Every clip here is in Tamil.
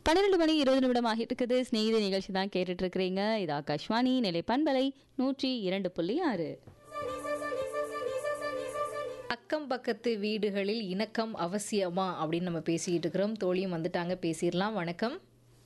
பன்னிரெண்டு மணி இருபது நிமிடம் ஆகிட்டு இருக்குது ஸ்நேகித நிகழ்ச்சி தான் கேட்டுட்டு இருக்கிறீங்க இது ஆகாஷ்வாணி நிலை பண்பலை நூற்றி இரண்டு புள்ளி ஆறு அக்கம் பக்கத்து வீடுகளில் இணக்கம் அவசியமா அப்படின்னு நம்ம பேசிக்கிட்டு இருக்கிறோம் தோழியும் வந்துட்டாங்க பேசிடலாம் வணக்கம்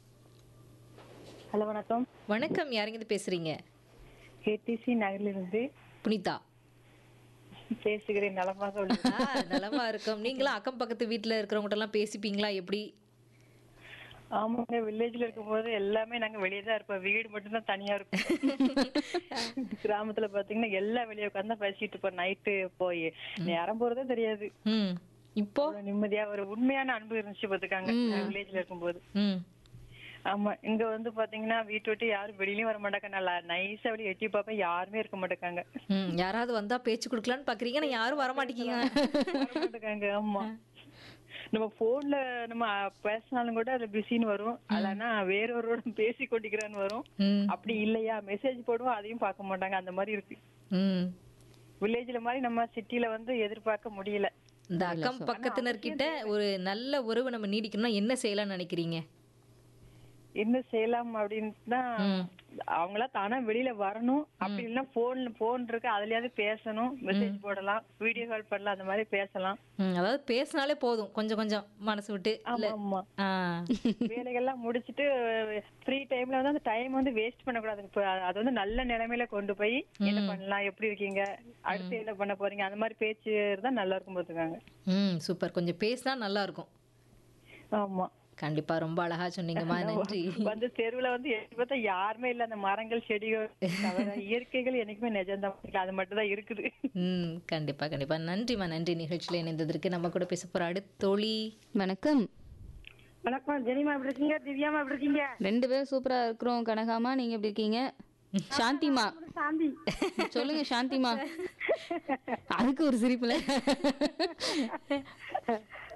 ஹலோ வணக்கம் வணக்கம் யாருங்க இது பேசுறீங்க கேடிசி நகரிலிருந்து புனிதா பேசுகிறேன் நலமாக உள்ளது ஆ, நலமா இருக்கும் நீங்களும் அக்கம் பக்கத்து வீட்டுல இருக்கிறவங்ககிட்ட எல்லாம் பேசிப்பீங்களா எப்படி ஆமாங்க வில்லேஜ்ல இருக்கும்போது எல்லாமே நாங்க வெளியே தான் இருப்போம் வீடு மட்டும் தான் தனியா இருக்கும் கிராமத்துல பாத்தீங்கன்னா எல்லா வெளியே உட்காந்து பேசிட்டு இருப்போம் நைட்டு போய் நேரம் போறதே தெரியாது ம் இப்போ அவ்வளவு நிம்மதியா ஒரு உண்மையான அன்பு இருந்துச்சு பாத்துக்காங்க வில்லேஜ்ல இருக்கும்போது ம் ஆமா இங்க வந்து பாத்தீங்கன்னா வீட்டு விட்டு யாரும் வெளியிலயும் வர மாட்டாங்க நல்லா நைஸா வெளியே எட்டி பார்ப்பேன் யாருமே இருக்க மாட்டாங்க ம் யாராவது வந்தா பேச்சு கொடுக்கலான்னு பாக்குறீங்க ஆனா யாரும் வர மாட்டேங்க வர மாட்டாங்க ஆமா நம்ம போன்ல நம்ம பேசினாலும் கூட அது பிஸின்னு வரும் இல்லைன்னா வேறொருவரோட பேசி கொண்டிருக்கிறான்னு வரும் ம் அப்படி இல்லையா மெசேஜ் போடுவோம் அதையும் பார்க்க மாட்டாங்க அந்த மாதிரி இருக்கு ம் வில்லேஜ்ல மாதிரி நம்ம சிட்டில வந்து எதிர்பார்க்க முடியல இந்த அக்கம் பக்கத்தினர்கிட்ட ஒரு நல்ல உறவு நம்ம நீடிக்கணும்னா என்ன செய்யலாம்னு நினைக்கிறீங்க என்ன செய்யலாம் அப்படின்னு தான் அவங்களா தானா வெளியில வரணும் அப்படி இல்லைன்னா போன் போன் இருக்கு அதுலயாவது பேசணும் மெசேஜ் போடலாம் வீடியோ கால் பண்ணலாம் அந்த மாதிரி பேசலாம் ம், அதாவது பேசினாலே போதும் கொஞ்சம் கொஞ்சம் மனசு விட்டு இல்ல ஆமா ஆமா ஆ வேலைகள்லாம் முடிச்சிட்டு ஃப்ரீ டைம்ல வந்து அந்த டைம் வந்து வேஸ்ட் பண்ணக்கூடாது இப்ப அது வந்து நல்ல நிலைமையில கொண்டு போய் என்ன பண்ணலாம் எப்படி இருக்கீங்க அடுத்து என்ன பண்ண போறீங்க அந்த மாதிரி பேச்சு தான் நல்லா இருக்கும் பார்த்துக்காங்க ம் சூப்பர் கொஞ்சம் பேசினா நல்லா இருக்கும் ஆமா கண்டிப்பா ரொம்ப அழகா சொன்னீங்கம்மா நன்றி வந்து தெருவுல வந்து எட்டி பார்த்தா யாருமே இல்ல அந்த மரங்கள் செடிகள் தவிர இயற்கைகள் என்னைக்குமே நிஜம்தான் அது மட்டும் தான் இருக்குது ம் கண்டிப்பா கண்டிப்பா நன்றிம்மா நன்றி நிகழ்ச்சியில் இணைந்ததற்கு நம்ம கூட பேச போற அடுத்த தோழி வணக்கம் வணக்கம் ஜெனிமா எப்படி இருக்கீங்க திவ்யாமா எப்படி இருக்கீங்க ரெண்டு பேரும் சூப்பரா இருக்கிறோம் கனகாமா நீங்க எப்படி இருக்கீங்க சாந்திமா சாந்தி சொல்லுங்க சாந்திமா அதுக்கு ஒரு சிரிப்புல